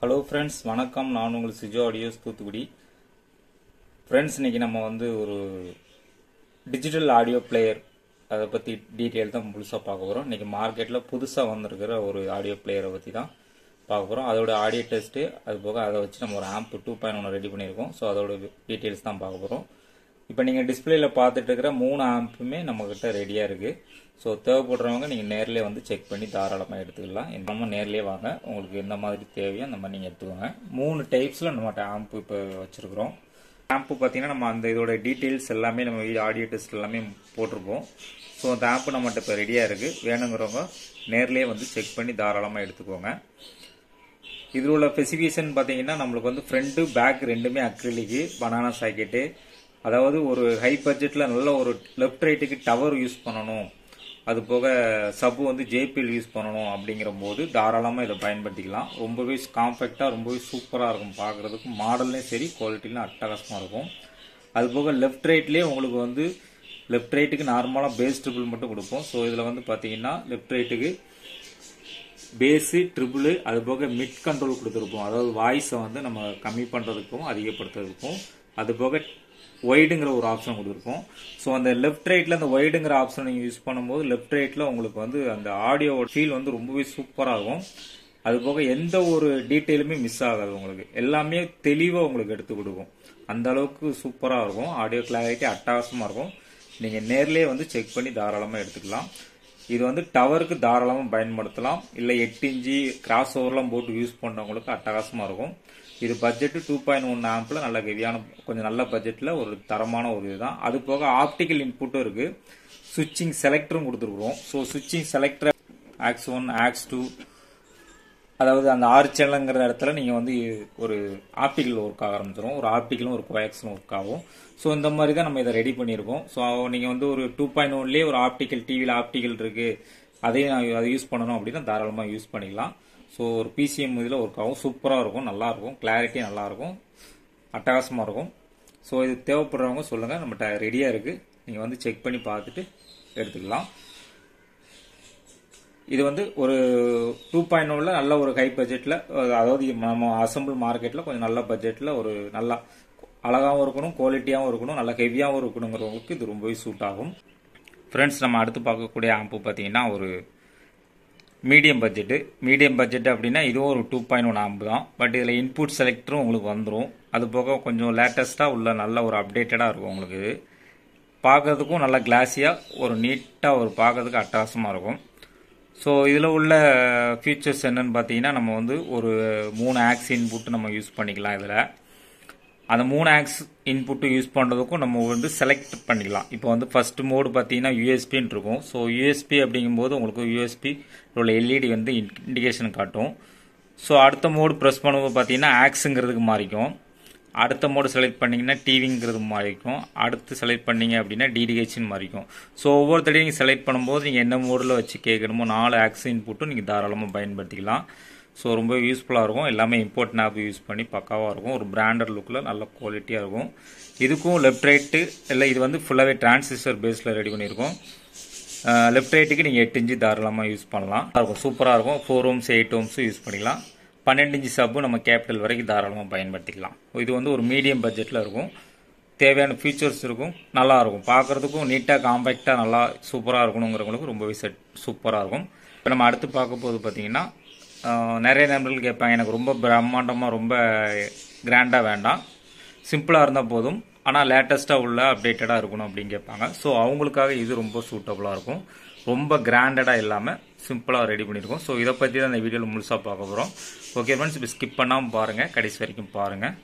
hello friends வணக்கம் நான் உங்கள் சிஜோ ஆடியோஸ் தூத்துக்குடி ஃப்ரெண்ட்ஸ் இன்னைக்கு நம்ம வந்து ஒரு டிஜிட்டல் ஆடியோ பிளேயர் அதை பற்றி டீட்டெயில் தான் முழுசாக பார்க்க போகிறோம் இன்னைக்கு மார்க்கெட்டில் புதுசாக வந்திருக்கிற ஒரு ஆடியோ பிளேயரை பற்றி தான் பார்க்க போகிறோம் அதோட ஆடியோ டெஸ்ட்டு அது போக அதை வச்சு நம்ம ஒரு ஆம்ப் டூ பாயிண்ட் ஒன்று ரெடி பண்ணியிருக்கோம் ஸோ அதோட டீட்டெயில்ஸ் தான் பார்க்க போகிறோம் இப்போ நீங்கள் டிஸ்பிளேல பார்த்துட்டு இருக்கிற மூணு ஆம்புமே நம்மக்கிட்ட ரெடியாக இருக்குது ஸோ தேவைப்படுறவங்க நீங்கள் நேர்லேயே வந்து செக் பண்ணி தாராளமாக எடுத்துக்கலாம் நம்ம நேர்லேயே வாங்க உங்களுக்கு எந்த மாதிரி தேவையோ அந்த மாதிரி நீங்கள் எடுத்துக்கோங்க மூணு டைப்ஸில் நம்மகிட்ட ஆம்ப் இப்போ வச்சுருக்குறோம் ஆம்ப்பு பார்த்தீங்கன்னா நம்ம அந்த இதோட டீட்டெயில்ஸ் எல்லாமே நம்ம ஆடியோ டெஸ்ட் எல்லாமே போட்டிருப்போம் ஸோ அந்த ஆப்பு நம்மகிட்ட இப்போ ரெடியாக இருக்குது வேணுங்கிறவங்க நேர்லேயே வந்து செக் பண்ணி தாராளமாக எடுத்துக்கோங்க இதில் உள்ள ஸ்பெசிஃபிகேஷன் பார்த்தீங்கன்னா நம்மளுக்கு வந்து ஃப்ரண்ட்டு பேக் ரெண்டுமே அக்ரிலிக்கு பனானா சாக்கெட்டு அதாவது ஒரு ஹை பட்ஜெட்டில் நல்ல ஒரு லெஃப்ட் ரைட்டுக்கு டவர் யூஸ் பண்ணணும் அது போக சப்பு வந்து ஜேபிஎல் யூஸ் பண்ணணும் அப்படிங்கிற போது தாராளமாக இதை பயன்படுத்திக்கலாம் ரொம்பவே காம்பேக்டாக ரொம்பவே சூப்பராக இருக்கும் பார்க்குறதுக்கு மாடல்லையும் சரி குவாலிட்டிலையும் அட்டகாசமாக இருக்கும் அது போக லெஃப்ட் ரைட்லேயே உங்களுக்கு வந்து லெஃப்ட் ரைட்டுக்கு நார்மலாக பேஸ் ட்ரிபிள் மட்டும் கொடுப்போம் ஸோ இதில் வந்து பார்த்தீங்கன்னா லெஃப்ட் ரைட்டுக்கு பேஸு ட்ரிபிள் அது போக மிட் கண்ட்ரோல் கொடுத்துருப்போம் அதாவது வாய்ஸை வந்து நம்ம கம்மி பண்ணுறதுக்கும் அதிகப்படுத்துறதுக்கும் அது போக ஒய்டுங்கிற ஒரு ஆப்ஷன் கொடுத்துருப்போம் ஸோ அந்த லெஃப்ட் ரைட்டில் அந்த ஒய்டுங்கிற ஆப்ஷன் நீங்கள் யூஸ் பண்ணும்போது லெஃப்ட் ரைட்டில் உங்களுக்கு வந்து அந்த ஆடியோ ஃபீல் வந்து ரொம்பவே சூப்பராக இருக்கும் அது போக எந்த ஒரு டீட்டெயிலுமே மிஸ் ஆகாது உங்களுக்கு எல்லாமே தெளிவாக உங்களுக்கு எடுத்து கொடுக்கும் அந்த அளவுக்கு சூப்பராக இருக்கும் ஆடியோ கிளாரிட்டி அட்டகாசமாக இருக்கும் நீங்கள் நேர்லேயே வந்து செக் பண்ணி தாராளமாக எடுத்துக்கலாம் இது வந்து டவருக்கு தாராளமாக பயன்படுத்தலாம் இல்லை எட்டு இன்ச்சு கிராஸ் ஓவர்லாம் போட்டு யூஸ் பண்ணவங்களுக்கு அட்டகாசமாக இருக்கும் இது பட்ஜெட்டு டூ பாயிண்ட் ஒன் ஆம்பில் நல்ல ஹெவியான கொஞ்சம் நல்ல பட்ஜெட்டில் ஒரு தரமான ஒரு இதுதான் அது போக ஆப்டிக்கல் இன்புட்டும் இருக்கு சுவிட்சிங் செலக்டரும் கொடுத்துருக்குறோம் ஸோ சுவிட்சிங் selector aux one aux two அதாவது அந்த ஆறு சேனலுங்கிற இடத்துல நீங்கள் வந்து ஒரு ஆப்டிக்கல் ஒர்க் ஆக ஆரம்பிச்சிடும் ஒரு ஆப்டிக்கலும் ஒரு கோயாக்ஸும் ஒர்க் ஆகும் ஸோ இந்த மாதிரி தான் நம்ம இதை ரெடி பண்ணியிருக்கோம் ஸோ நீங்கள் வந்து ஒரு டூ பாயிண்ட் ஒன்லேயே ஒரு ஆப்டிக்கல் டிவியில் ஆப்டிக்கல் இருக்குது அதையும் அதை யூஸ் பண்ணணும் அப்படின்னா தாராளமாக யூஸ் பண்ணிக்கலாம் ஸோ ஒரு பிசிஎம் இதில் ஒர்க் ஆகும் சூப்பராக இருக்கும் நல்லாயிருக்கும் கிளாரிட்டி நல்லாயிருக்கும் அட்டகாசமாக இருக்கும் ஸோ இது தேவைப்படுறவங்க சொல்லுங்கள் நம்மகிட்ட ரெடியாக இருக்குது நீங்கள் வந்து செக் பண்ணி பார்த்துட்டு எடுத்துக்கலாம் இது வந்து ஒரு டூ பாயிண்ட் ஒன்ல நல்ல ஒரு ஹை பட்ஜெட்டில் அதாவது நம்ம அசம்பிள் மார்க்கெட்டில் கொஞ்சம் நல்ல பட்ஜெட்டில் ஒரு நல்லா அழகாகவும் இருக்கணும் குவாலிட்டியாகவும் இருக்கணும் நல்ல ஹெவியாகவும் இருக்கணுங்கிறவங்களுக்கு இது ரொம்பவே சூட் ஆகும் ஃப்ரெண்ட்ஸ் நம்ம அடுத்து பார்க்கக்கூடிய ஆம்பு பார்த்தீங்கன்னா ஒரு மீடியம் பட்ஜெட்டு மீடியம் பட்ஜெட் அப்படின்னா இதுவும் ஒரு டூ பாயிண்ட் ஒன் ஆம்பு தான் பட் இதில் இன்புட் செலக்டரும் உங்களுக்கு வந்துடும் அது போக கொஞ்சம் லேட்டஸ்ட்டாக உள்ள நல்ல ஒரு அப்டேட்டடாக இருக்கும் உங்களுக்கு இது பார்க்கறதுக்கும் நல்லா கிளாஸியாக ஒரு நீட்டாக ஒரு பார்க்கறதுக்கு அட்டகாசமாக இருக்கும் ஸோ இதில் உள்ள ஃபீச்சர்ஸ் என்னன்னு பார்த்தீங்கன்னா நம்ம வந்து ஒரு மூணு ஆக்ஸ் இன்புட் நம்ம யூஸ் பண்ணிக்கலாம் இதில் அந்த மூணு ஆக்ஸ் இன்புட்டு யூஸ் பண்ணுறதுக்கும் நம்ம வந்து செலக்ட் பண்ணிக்கலாம் இப்போ வந்து ஃபர்ஸ்ட் மோடு பார்த்தீங்கன்னா யூஎஸ்பின்னு இருக்கும் ஸோ யூஎஸ்பி அப்படிங்கும்போது உங்களுக்கு யூஎஸ்பி உள்ள எல்இடி வந்து இண்டிகேஷன் காட்டும் ஸோ அடுத்த மோடு ப்ரெஸ் பண்ணும்போது பார்த்தீங்கன்னா ஆக்ஸுங்கிறதுக்கு மாறிக்கும் அடுத்த மோடு செலக்ட் பண்ணிங்கன்னா டிவிங்கிறது மாறிக்கும் அடுத்து செலக்ட் பண்ணீங்க அப்படின்னா டிடிஹெச்னு மாறிக்கும் ஸோ ஒவ்வொரு தடையும் நீங்கள் செலக்ட் பண்ணும்போது நீங்கள் என்ன மோடில் வச்சு கேட்கணுமோ நாலு ஆக்ஸ் இன்புட்டும் நீங்கள் தாராளமாக பயன்படுத்திக்கலாம் ஸோ ரொம்ப யூஸ்ஃபுல்லாக இருக்கும் எல்லாமே இம்போர்ட் ஆப் யூஸ் பண்ணி பக்காவாக இருக்கும் ஒரு பிராண்டட் லுக்கில் நல்ல குவாலிட்டியாக இருக்கும் இதுக்கும் லெஃப்ட் ரைட்டு இல்லை இது வந்து ஃபுல்லாகவே டிரான்சிஸ்டர் பேஸில் ரெடி பண்ணியிருக்கோம் லெஃப்ட் ரைட்டுக்கு நீங்கள் எட்டு இன்ச்சு தாராளமாக யூஸ் பண்ணலாம் இருக்கும் சூப்பராக இருக்கும் ஃபோர் ஓம்ஸ் எயிட் ஓம்ஸும் யூஸ் பண்ணிக்கலாம் பன்னெண்டு இன்ச்சு சப்பு நம்ம கேபிட்டல் வரைக்கும் தாராளமாக பயன்படுத்திக்கலாம் இது வந்து ஒரு மீடியம் பட்ஜெட்டில் இருக்கும் தேவையான ஃபீச்சர்ஸ் இருக்கும் நல்லா இருக்கும் பார்க்குறதுக்கும் நீட்டாக காம்பேக்டாக நல்லா சூப்பராக இருக்கணுங்கிறவங்களுக்கு ரொம்பவே செட் சூப்பராக இருக்கும் இப்போ நம்ம அடுத்து பார்க்க போது பார்த்தீங்கன்னா நிறைய நண்பர்கள் கேட்பாங்க எனக்கு ரொம்ப பிரம்மாண்டமாக ரொம்ப கிராண்டாக வேண்டாம் சிம்பிளாக இருந்தால் போதும் ஆனால் லேட்டஸ்ட்டாக உள்ள அப்டேட்டடாக இருக்கணும் அப்படின்னு கேட்பாங்க ஸோ அவங்களுக்காக இது ரொம்ப சூட்டபுளாக இருக்கும் ரொம்ப கிராண்டடாக இல்லாமல் சிம்பிளாக ரெடி பண்ணியிருக்கோம் ஸோ இதை பற்றி தான் இந்த வீடியோவில் முழுசாக பார்க்க போகிறோம் ஓகே ஃப்ரெண்ட்ஸ் இப்போ ஸ்கிப் பண்ணாமல் பாருங்கள் கடைசி வரைக்கும் பாருங்கள்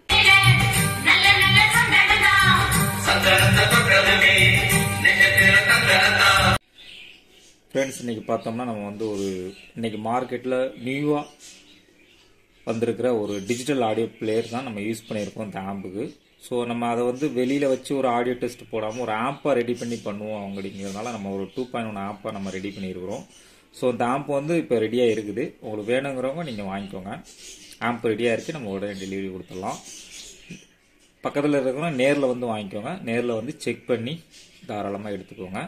ஃப்ரெண்ட்ஸ் இன்னைக்கு பார்த்தோம்னா நம்ம வந்து ஒரு இன்னைக்கு மார்க்கெட்டில் நியூவாக வந்திருக்கிற ஒரு டிஜிட்டல் ஆடியோ பிளேயர் தான் நம்ம யூஸ் பண்ணியிருக்கோம் இந்த ஆம்புக்கு ஸோ நம்ம அதை வந்து வெளியில் வச்சு ஒரு ஆடியோ டெஸ்ட் போடாமல் ஒரு ஆப்பை ரெடி பண்ணி பண்ணுவோம் அப்படிங்கிறதுனால நம்ம ஒரு டூ பாயிண்ட் ஒன் ஆப்பை நம்ம ரெடி பண்ணியிருக்கிறோம் ஸோ இந்த ஆப் வந்து இப்போ ரெடியாக இருக்குது உங்களுக்கு வேணுங்கிறவங்க நீங்கள் வாங்கிக்கோங்க ஆப் ரெடியாக இருக்குது நம்ம உடனே டெலிவரி கொடுத்துடலாம் பக்கத்தில் இருக்கிறவங்க நேரில் வந்து வாங்கிக்கோங்க நேரில் வந்து செக் பண்ணி தாராளமாக எடுத்துக்கோங்க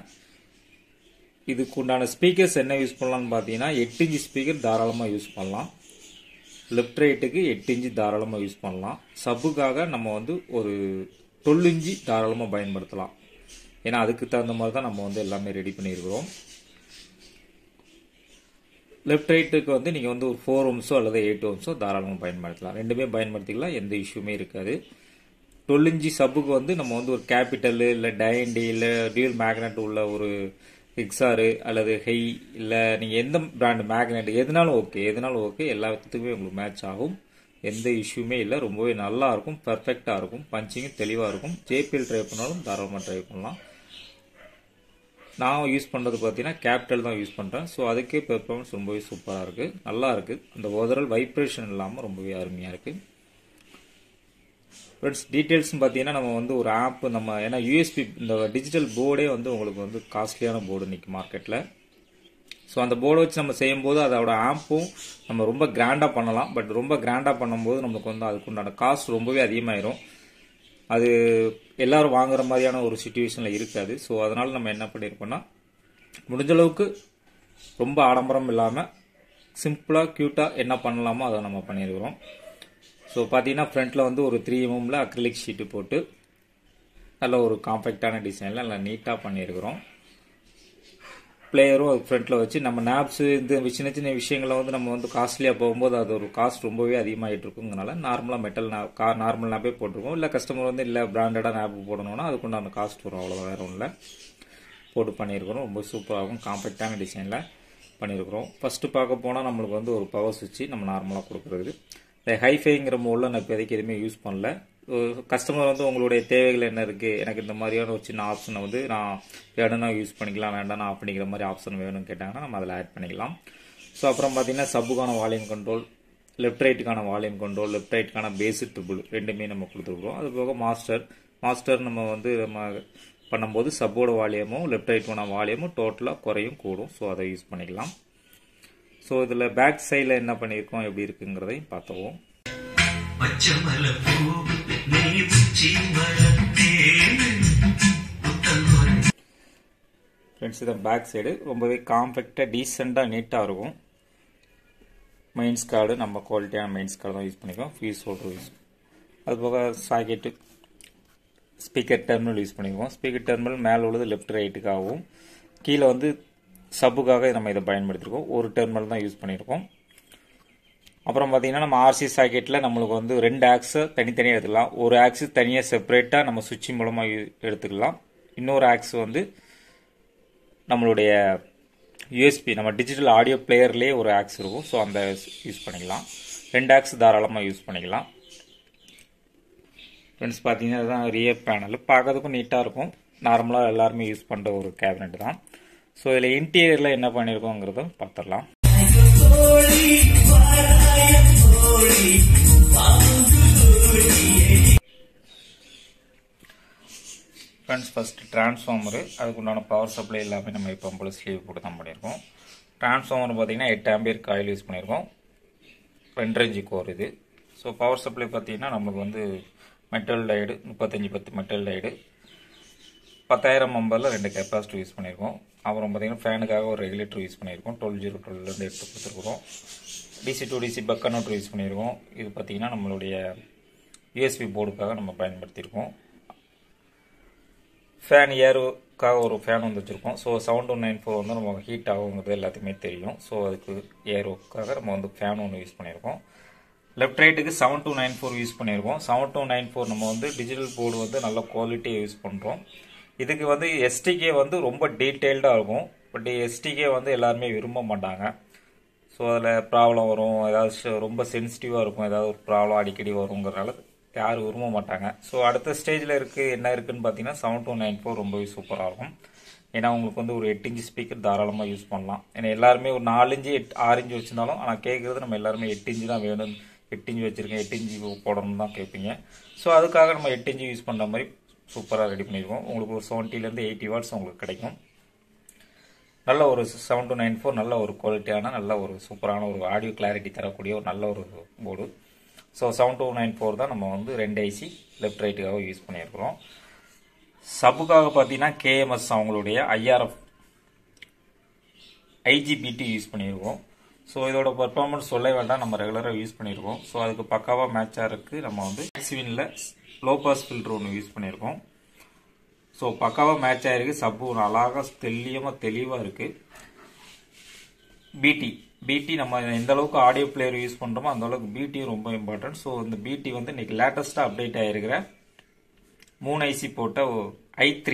இதுக்கு உண்டான ஸ்பீக்கர்ஸ் என்ன யூஸ் பண்ணலாம்னு பார்த்தீங்கன்னா எட்டு இன்ச்சு ஸ்பீக்கர் தாராளமாக யூஸ் பண்ணலாம் லெஃப்ட் ரைட்டுக்கு எட்டு இன்ச்சு தாராளமாக யூஸ் பண்ணலாம் சப்புக்காக நம்ம வந்து ஒரு டுவெல் இன்ச்சு தாராளமாக பயன்படுத்தலாம் ஏன்னா அதுக்கு தகுந்த மாதிரி தான் நம்ம வந்து எல்லாமே ரெடி பண்ணியிருக்கிறோம் லெஃப்ட் ரைட்டுக்கு வந்து நீங்கள் வந்து ஒரு ஃபோர் ஓம்ஸோ அல்லது எயிட் ஓம்ஸோ தாராளமாக பயன்படுத்தலாம் ரெண்டுமே பயன்படுத்திக்கலாம் எந்த இஷ்யூமே இருக்காது டுவெல் இன்ச்சி சப்புக்கு வந்து நம்ம வந்து ஒரு கேபிட்டல் இல்லை டயண்டி இல்லை டியூல் மேக்னெட் உள்ள ஒரு எக்ஸாரு அல்லது ஹை இல்லை நீங்கள் எந்த பிராண்ட் மேக்னெட் எதுனாலும் ஓகே எதுனாலும் ஓகே எல்லாத்துக்குமே உங்களுக்கு மேட்ச் ஆகும் எந்த இஷ்யூமே இல்லை ரொம்பவே நல்லா இருக்கும் பர்ஃபெக்டாக இருக்கும் பஞ்சிங்கும் தெளிவாக இருக்கும் ஜேபிஎல் ட்ரை பண்ணாலும் தாராளமாக ட்ரை பண்ணலாம் நான் யூஸ் பண்ணுறது பார்த்தீங்கன்னா கேபிட்டல் தான் யூஸ் பண்ணுறேன் ஸோ அதுக்கே பெர்ஃபார்மன்ஸ் ரொம்பவே சூப்பராக இருக்குது நல்லா இருக்குது அந்த ஓவரால் வைப்ரேஷன் இல்லாமல் ரொம்பவே அருமையாக இருக்குது ஃப்ரெண்ட்ஸ் டீட்டெயில்ஸ்னு பார்த்தீங்கன்னா நம்ம வந்து ஒரு ஆப் நம்ம ஏன்னா யூஎஸ்பி இந்த டிஜிட்டல் போர்டே வந்து உங்களுக்கு வந்து காஸ்ட்லியான போர்டு இன்னைக்கு மார்க்கெட்டில் ஸோ அந்த போர்டை வச்சு நம்ம செய்யும்போது அதோட ஆப்பும் நம்ம ரொம்ப கிராண்டாக பண்ணலாம் பட் ரொம்ப கிராண்டாக பண்ணும்போது நம்மளுக்கு வந்து அதுக்குண்டான காஸ்ட் ரொம்பவே அதிகமாயிரும் அது எல்லாரும் வாங்குற மாதிரியான ஒரு சுச்சுவேஷனில் இருக்காது ஸோ அதனால் நம்ம என்ன பண்ணியிருக்கோம்னா முடிஞ்ச அளவுக்கு ரொம்ப ஆடம்பரம் இல்லாமல் சிம்பிளாக க்யூட்டாக என்ன பண்ணலாமோ அதை நம்ம பண்ணியிருக்கிறோம் ஸோ பார்த்தீங்கன்னா ஃப்ரண்ட்டில் வந்து ஒரு த்ரீ எம்எம்ல அக்ரிலிக் ஷீட்டு போட்டு நல்ல ஒரு காம்பேக்டான டிசைனில் நல்லா நீட்டாக பண்ணியிருக்கிறோம் பிளேயரும் அது ஃப்ரண்ட்டில் வச்சு நம்ம நாப்ஸு இந்த சின்ன சின்ன விஷயங்களை வந்து நம்ம வந்து காஸ்ட்லியாக போகும்போது அது ஒரு காஸ்ட் ரொம்பவே அதிகமாகிட்டு இருக்குங்கனால நார்மலாக மெட்டல் கா நார்மல் நாப்பே போட்டிருக்கோம் இல்லை கஸ்டமர் வந்து இல்லை பிராண்டடாக நாப் போடணும்னா அதுக்குண்டான காஸ்ட் வரும் அவ்வளோ வேறு இல்லை போட்டு பண்ணியிருக்கிறோம் ரொம்ப சூப்பராகவும் காம்பேக்டான டிசைனில் பண்ணியிருக்கிறோம் ஃபஸ்ட்டு பார்க்க போனால் நம்மளுக்கு வந்து ஒரு பவர் சுவிட்சு நம்ம நார்மலாக கொடுக்குறது இந்த ஹைஃபைங்கிற மோடில் நான் இப்போதைக்கு எதுவுமே யூஸ் பண்ணல கஸ்டமர் வந்து உங்களுடைய தேவைகள் என்ன இருக்குது எனக்கு இந்த மாதிரியான ஒரு சின்ன ஆப்ஷனை வந்து நான் வேணும்னா யூஸ் பண்ணிக்கலாம் வேண்டாம் அப்படிங்கிற மாதிரி ஆப்ஷன் வேணும்னு கேட்டாங்கன்னா நம்ம அதில் ஆட் பண்ணிக்கலாம் ஸோ அப்புறம் பார்த்தீங்கன்னா சப்புக்கான வால்யூம் கண்ட்ரோல் லெஃப்ட் ரைட்டுக்கான வால்யூம் கண்ட்ரோல் லெஃப்ட் ரைட்டுக்கான பேசிக் ட்ரிபிள் ரெண்டுமே நம்ம கொடுத்துருக்குறோம் அது போக மாஸ்டர் மாஸ்டர் நம்ம வந்து நம்ம பண்ணும்போது சப்போட வால்யூமும் லெஃப்ட் ரைட்டோட வால்யூமும் டோட்டலாக குறையும் கூடும் ஸோ அதை யூஸ் பண்ணிக்கலாம் ஸோ இதில் பேக் சைடில் என்ன பண்ணியிருக்கோம் எப்படி இருக்குங்கிறதையும் பார்த்துவோம் பச்சமல பூவு நீ உச்சி மலத்தேனு புத்தங்கொரு ஃப்ரெண்ட்ஸ் இதை பேக் சைடு ரொம்பவே காம்பேக்டாக டீசெண்டாக நீட்டாக இருக்கும் மெயின்ஸ் கார்டு நம்ம குவாலிட்டியான மெயின்ஸ் கார்டு தான் யூஸ் பண்ணிக்கோம் ஃபீஸ் ஹோல்டர் யூஸ் அது போக சாக்கெட்டு ஸ்பீக்கர் டெர்மினல் யூஸ் பண்ணிக்குவோம் ஸ்பீக்கர் டெர்மினல் மேலே உள்ளது லெஃப்ட் ரைட்டுக்காகவும் கீழே வந்து சப்புக்காக நம்ம இதை பயன்படுத்திருக்கோம் ஒரு டெர்மினல் தான் யூஸ் பண்ணியிருக்கோம் அப்புறம் பார்த்தீங்கன்னா நம்ம ஆர்சி சாக்கெட்டில் நம்மளுக்கு வந்து ரெண்டு ஆக்ஸை தனித்தனியாக எடுத்துக்கலாம் ஒரு ஆக்ஸ் தனியாக செப்பரேட்டாக நம்ம சுவிட்ச் மூலமாக எடுத்துக்கலாம் இன்னொரு ஆக்ஸ் வந்து நம்மளுடைய யூஎஸ்பி நம்ம டிஜிட்டல் ஆடியோ பிளேயர்லேயே ஒரு ஆக்ஸ் இருக்கும் ஸோ அந்த யூஸ் பண்ணிக்கலாம் ரெண்டு ஆக்ஸ் தாராளமாக யூஸ் பண்ணிக்கலாம் ஃப்ரெண்ட்ஸ் பார்த்தீங்கன்னா அதுதான் ரியர் பேனல் பார்க்கறதுக்கும் நீட்டாக இருக்கும் நார்மலாக எல்லாருமே யூஸ் பண்ணுற ஒரு கேபினெட் தான் ஸோ இதில் இன்டீரியரில் என்ன பண்ணியிருக்கோங்கிறத பார்த்துடலாம் ஃப்ரெண்ட்ஸ் ஃபஸ்ட்டு டிரான்ஸ்ஃபார்மரு அதுக்குண்டான பவர் சப்ளை எல்லாமே நம்ம இப்போ போல ஸ்லீவ் போட்டு தான் பண்ணியிருக்கோம் டிரான்ஸ்ஃபார்மர் பார்த்தீங்கன்னா எட்டு ஆம்பியர் காயில் யூஸ் பண்ணியிருக்கோம் ரெண்டரை இன்ச்சு கோர் இது ஸோ பவர் சப்ளை பார்த்தீங்கன்னா நம்மளுக்கு வந்து மெட்டல் டைடு முப்பத்தஞ்சு பத்து மெட்டல் டைடு பத்தாயிரம் மெம்பரில் ரெண்டு கெப்பாசிட்டி யூஸ் பண்ணியிருக்கோம் அப்புறம் பார்த்தீங்கன்னா ஃபேனுக்காக ஒரு ரெகுலேட்டர் யூஸ் பண்ணியிருக்கோம் டுவெல் ஜீரோ டுவெல்லேருந்து எடுத்து கொடுத்துருக்குறோம் DC to DC buck converter use பண்ணியிருக்கோம் இது பார்த்தீங்கன்னா நம்மளுடைய யூஎஸ்பி போர்டுக்காக நம்ம பயன்படுத்தியிருக்கோம் ஃபேன் ஏருக்காக ஒரு ஃபேன் வந்து வச்சுருக்கோம் so seven two nine four வந்து நம்ம ஹீட் ஆகுங்கிறது எல்லாத்துக்குமே தெரியும் ஸோ அதுக்கு ஏரோக்காக நம்ம வந்து ஃபேன் ஒன்று யூஸ் பண்ணியிருக்கோம் லெஃப்ட் ரைட்டுக்கு seven two nine four use பண்ணியிருக்கோம் செவன் டூ நைன் ஃபோர் நம்ம வந்து டிஜிட்டல் போர்டு வந்து நல்ல குவாலிட்டியாக யூஸ் பண்ணுறோம் இதுக்கு வந்து எஸ்டிகே வந்து ரொம்ப டீட்டெயில்டாக இருக்கும் பட் எஸ்டிகே வந்து எல்லாருமே விரும்ப மாட்டாங்க ஸோ அதில் ப்ராப்ளம் வரும் ஏதாவது ரொம்ப சென்சிட்டிவாக இருக்கும் ஏதாவது ஒரு ப்ராப்ளம் அடிக்கடி வருங்கிறனால யாரும் விரும்ப மாட்டாங்க ஸோ அடுத்த ஸ்டேஜில் இருக்குது என்ன இருக்குன்னு பார்த்தீங்கன்னா செவன் டூ நைன் ஃபோர் ரொம்பவே சூப்பராக இருக்கும் ஏன்னா உங்களுக்கு வந்து ஒரு எட்டு இன்ச்சு ஸ்பீக்கர் தாராளமாக யூஸ் பண்ணலாம் ஏன்னா எல்லாருமே ஒரு நாலு இன்ச்சு எட்டு ஆறு இன்ச்சு வச்சிருந்தாலும் ஆனால் கேட்குறது நம்ம எல்லாருமே எட்டு இன்ச்சு தான் வேணும் எட்டு இன்ச்சு வச்சுருக்கேன் எட்டு இன்ச்சு போடணும்னு தான் கேட்பீங்க ஸோ அதுக்காக நம்ம எட்டு இன்ச்சு யூஸ் பண்ணுற மாதிரி சூப்பராக ரெடி பண்ணியிருக்கோம் உங்களுக்கு ஒரு செவன்ட்டிலேருந்து எயிட்டி வாட்ஸ் உங்களுக்கு கிடைக்கும் நல்ல ஒரு செவன் டூ நைன் ஃபோர் நல்ல ஒரு குவாலிட்டியான நல்ல ஒரு சூப்பரான ஒரு ஆடியோ கிளாரிட்டி தரக்கூடிய ஒரு நல்ல ஒரு board so seven two nine four தான் நம்ம வந்து ரெண்டு ஐசி லெஃப்ட் ரைட்டுக்காக யூஸ் பண்ணியிருக்கிறோம் சப்புக்காக பார்த்தீங்கன்னா கேஎம்எஸ் அவங்களுடைய ஐஆர்எஃப் ஐஜிபிடி யூஸ் பண்ணியிருக்கோம் ஸோ இதோட பர்ஃபார்மன்ஸ் சொல்ல வேண்டாம் நம்ம ரெகுலராக யூஸ் பண்ணியிருக்கோம் ஸோ அதுக்கு பக்காவாக மேட்சாக இருக்குது நம்ம வந்து மேக்ஸிவினில் லோ பாஸ் ஃபில்டர் ஒன்று யூஸ் பண்ணியிருக்கோம் ஸோ பக்காவாக மேட்ச் ஆகிருக்கு சப்பு ஒரு அழகாக தெளியமாக தெளிவாக இருக்குது பிடி பிடி நம்ம எந்த அளவுக்கு ஆடியோ பிளேயர் யூஸ் பண்ணுறோமோ அந்த அளவுக்கு பிடியும் ரொம்ப இம்பார்ட்டன்ட் ஸோ இந்த பிடி வந்து இன்னைக்கு லேட்டஸ்ட்டாக அப்டேட் ஆகிருக்கிற மூணு ஐசி போட்ட ஐ த்ரீ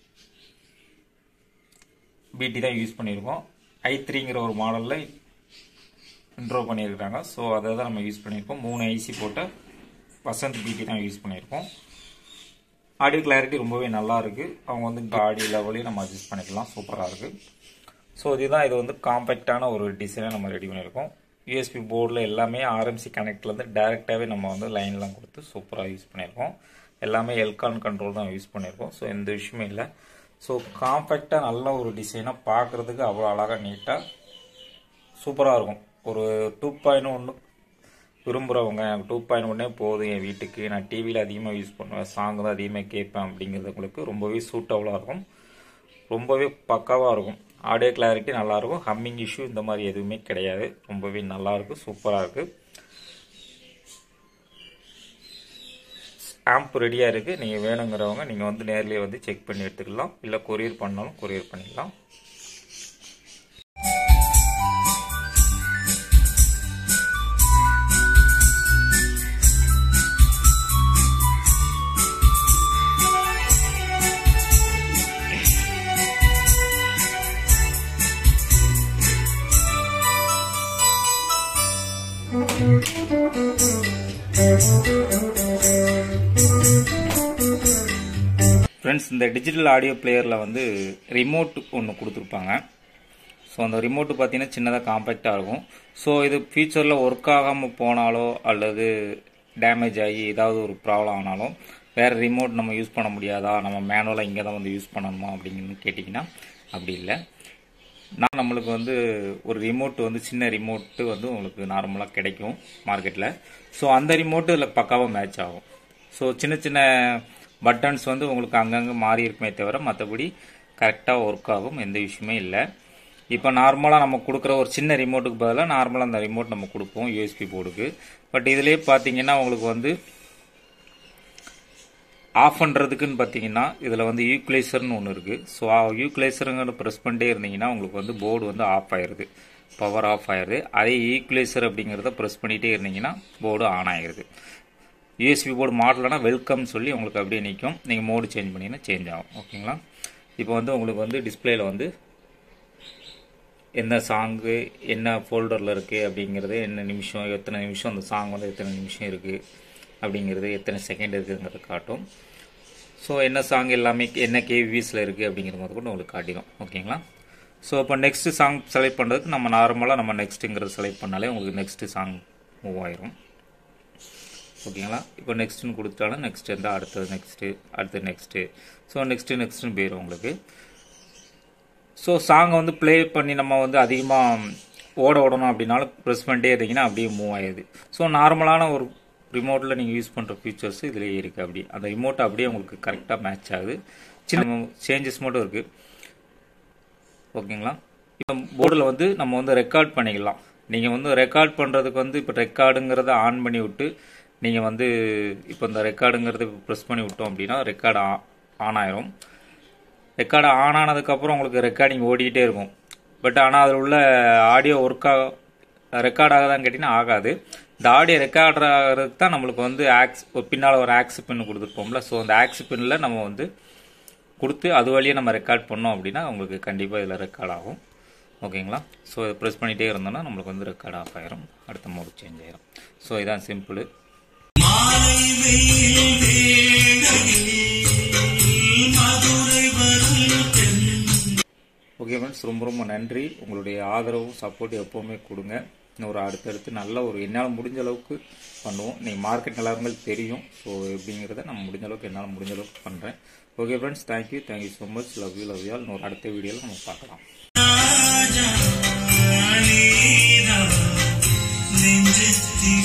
பிடி தான் யூஸ் பண்ணியிருக்கோம் ஐ த்ரீங்கிற ஒரு மாடலில் இன்ட்ரோ பண்ணியிருக்காங்க ஸோ அதை தான் நம்ம யூஸ் பண்ணியிருக்கோம் மூணு ஐசி போட்ட வசந்த் பிடி தான் யூஸ் பண்ணியிருக்கோம் ஆடியோ கிளாரிட்டி ரொம்பவே நல்லா இருக்கு அவங்க வந்து ஆடியோ லெவலையும் நம்ம அட்ஜஸ்ட் பண்ணிக்கலாம் சூப்பராக இருக்கு ஸோ இதுதான் இது வந்து காம்பேக்டான ஒரு டிசைனை நம்ம ரெடி பண்ணியிருக்கோம் யூஎஸ்பி போர்டில் எல்லாமே ஆர்எம்சி கனெக்ட்லேருந்து டேரெக்டாகவே நம்ம வந்து லைன்லாம் கொடுத்து சூப்பராக யூஸ் பண்ணியிருக்கோம் எல்லாமே எல்கான் கண்ட்ரோல் தான் யூஸ் பண்ணியிருக்கோம் ஸோ எந்த விஷயமே இல்லை ஸோ காம்பேக்டாக நல்ல ஒரு டிசைனாக பார்க்குறதுக்கு அவ்வளோ அழகாக நீட்டாக சூப்பராக இருக்கும் ஒரு டூ பாயிண்ட் ஒன்று விரும்புகிறவங்க எனக்கு டூ பாயிண்ட் ஒன்னே போதும் என் வீட்டுக்கு நான் டிவியில் அதிகமாக யூஸ் பண்ணுவேன் சாங் தான் அதிகமாக கேட்பேன் அப்படிங்கிறது உங்களுக்கு ரொம்பவே சூட்டபுளாக இருக்கும் ரொம்பவே பக்காவாக இருக்கும் ஆடியோ கிளாரிட்டி நல்லாயிருக்கும் ஹம்மிங் இஷ்யூ இந்த மாதிரி எதுவுமே கிடையாது ரொம்பவே நல்லாயிருக்கும் சூப்பராக இருக்குது ஆம்ப் ரெடியாக இருக்குது நீங்கள் வேணுங்கிறவங்க நீங்கள் வந்து நேர்லேயே வந்து செக் பண்ணி எடுத்துக்கலாம் இல்லை கொரியர் பண்ணாலும் கொரியர் பண்ணிக்கலாம் ஃப்ரெண்ட்ஸ் இந்த டிஜிட்டல் ஆடியோ பிளேயரில் வந்து ரிமோட் ஒன்று கொடுத்துருப்பாங்க ஸோ அந்த ரிமோட்டு பார்த்தீங்கன்னா சின்னதாக காம்பேக்டாக இருக்கும் ஸோ இது ஃபியூச்சரில் ஒர்க் ஆகாமல் போனாலோ அல்லது டேமேஜ் ஆகி ஏதாவது ஒரு ப்ராப்ளம் ஆனாலும் வேறு ரிமோட் நம்ம யூஸ் பண்ண முடியாதா நம்ம மேனுவலாக இங்கே தான் வந்து யூஸ் பண்ணணுமா அப்படின்னு கேட்டிங்கன்னா அப்படி இல்லை நான் நம்மளுக்கு வந்து ஒரு ரிமோட் வந்து சின்ன ரிமோட்டு வந்து உங்களுக்கு நார்மலாக கிடைக்கும் மார்க்கெட்டில் ஸோ அந்த ரிமோட்டு இதில் பக்காவாக மேட்ச் ஆகும் ஸோ சின்ன சின்ன பட்டன்ஸ் வந்து உங்களுக்கு அங்கங்கே மாறி இருக்குமே தவிர மற்றபடி கரெக்டாக ஒர்க் ஆகும் எந்த விஷயமே இல்லை இப்போ நார்மலாக நம்ம கொடுக்குற ஒரு சின்ன ரிமோட்டுக்கு பதிலாக நார்மலாக அந்த ரிமோட் நம்ம கொடுப்போம் யூஎஸ்பி போர்டுக்கு பட் இதுலேயே பார்த்தீங்கன்னா உங்களுக்கு வந்து ஆஃப் பண்ணுறதுக்குன்னு பார்த்தீங்கன்னா இதில் வந்து யூக்ளைசர்னு ஒன்று இருக்குது ஸோ யூக்ளைசருங்கிற ப்ரெஸ் பண்ணிட்டே இருந்தீங்கன்னா உங்களுக்கு வந்து போர்டு வந்து ஆஃப் ஆயிடுது பவர் ஆஃப் ஆயிடுது அதே ஈக்குவலைசர் அப்படிங்கிறத ப்ரெஸ் பண்ணிகிட்டே இருந்தீங்கன்னா போர்டு ஆன் ஆயிடுது யூஎஸ்பி போர்டு மாடலனா வெல்கம் சொல்லி உங்களுக்கு அப்படியே நிற்கும் நீங்கள் மோடு சேஞ்ச் பண்ணிங்கன்னா சேஞ்ச் ஆகும் ஓகேங்களா இப்போ வந்து உங்களுக்கு வந்து டிஸ்பிளேல வந்து என்ன சாங்கு என்ன ஃபோல்டரில் இருக்குது அப்படிங்கிறது என்ன நிமிஷம் எத்தனை நிமிஷம் அந்த சாங் வந்து எத்தனை நிமிஷம் இருக்குது அப்படிங்கிறது எத்தனை செகண்ட் இருக்குங்கிறத காட்டும் ஸோ என்ன சாங் எல்லாமே என்ன கேவிஸில் இருக்குது அப்படிங்கிற மாதிரி கூட உங்களுக்கு காட்டிடும் ஓகேங்களா ஸோ இப்போ நெக்ஸ்ட் சாங் செலக்ட் பண்ணுறதுக்கு நம்ம நார்மலாக நம்ம நெக்ஸ்ட்டுங்கிறத செலக்ட் பண்ணாலே உங்களுக்கு நெக்ஸ்ட்டு சாங் மூவ் ஆயிரும் ஓகேங்களா இப்போ நெக்ஸ்ட்டுன்னு கொடுத்துட்டாலும் நெக்ஸ்ட் இருந்தால் அடுத்தது நெக்ஸ்ட்டு அடுத்து நெக்ஸ்ட்டு ஸோ நெக்ஸ்ட்டு நெக்ஸ்ட்டுன்னு போயிடும் உங்களுக்கு ஸோ சாங்கை வந்து ப்ளே பண்ணி நம்ம வந்து அதிகமாக ஓட ஓடணும் அப்படின்னாலும் ப்ரெஸ் பண்ணிட்டே இருந்தீங்கன்னா அப்படியே மூவ் ஆயிடுது ஸோ நார்மலான ஒரு ரிமோட்டில் நீங்கள் யூஸ் பண்ணுற ஃபீச்சர்ஸ் இதுலேயே இருக்குது அப்படி அந்த ரிமோட் அப்படியே உங்களுக்கு கரெக்டாக மேட்ச் ஆகுது சின்ன சேஞ்சஸ் மட்டும் இருக்குது ஓகேங்களா இப்போ போர்டில் வந்து நம்ம வந்து ரெக்கார்ட் பண்ணிக்கலாம் நீங்கள் வந்து ரெக்கார்ட் பண்ணுறதுக்கு வந்து இப்போ ரெக்கார்டுங்கிறத ஆன் பண்ணி விட்டு நீங்கள் வந்து இப்போ இந்த ரெக்கார்டுங்கிறது ப்ரெஸ் பண்ணி விட்டோம் அப்படின்னா ரெக்கார்டு ஆன் ஆயிரும் ரெக்கார்டு ஆன் ஆனதுக்கப்புறம் உங்களுக்கு ரெக்கார்டிங் ஓடிக்கிட்டே இருக்கும் பட் ஆனால் அதில் உள்ள ஆடியோ ஒர்க் ஆக ரெக்கார்ட் ஆகுதான்னு கேட்டிங்கன்னா ஆகாது இந்த ஆடியோ ரெக்கார்ட் ஆகிறதுக்கு தான் நம்மளுக்கு வந்து ஆக்ஸ் ஒரு பின்னால் ஒரு ஆக்ஸ் பின் கொடுத்துருப்போம்ல ஸோ அந்த ஆக்ஸ் பின்னில் நம்ம வந்து கொடுத்து அது வழியே நம்ம ரெக்கார்ட் பண்ணோம் அப்படின்னா உங்களுக்கு கண்டிப்பாக இதில் ரெக்கார்ட் ஆகும் ஓகேங்களா ஸோ இதை ப்ரெஸ் பண்ணிகிட்டே இருந்தோம்னா நம்மளுக்கு வந்து ரெக்கார்ட் ஆஃப் ஆயிரும் அடுத்த மோடு சேஞ்ச் ஆயிரும் ஸோ இதான் சிம்பிள் மாலை வெயில் வேளையில் மதுரை வரும் தென் ஓகே ஃப்ரெண்ட்ஸ் ரொம்ப ரொம்ப நன்றி உங்களுடைய ஆதரவும் சப்போர்ட் எப்போவுமே கொடுங்க இன்னொரு அடுத்தடுத்து நல்ல ஒரு என்னால் முடிஞ்ச அளவுக்கு பண்ணுவோம் நீங்கள் மார்க்கெட் நிலவரங்கள் தெரியும் ஸோ எப்படிங்கிறத நம்ம முடிஞ்ச அளவுக்கு என்னால் முடிஞ்ச அளவுக்கு பண்ணுறேன் okay friends thank you thank you so much love you love you all இன்னொரு அடுத்த வீடியோவில் நம்ம பார்க்கலாம் ராஜா நீதான் நெஞ்சத்தில்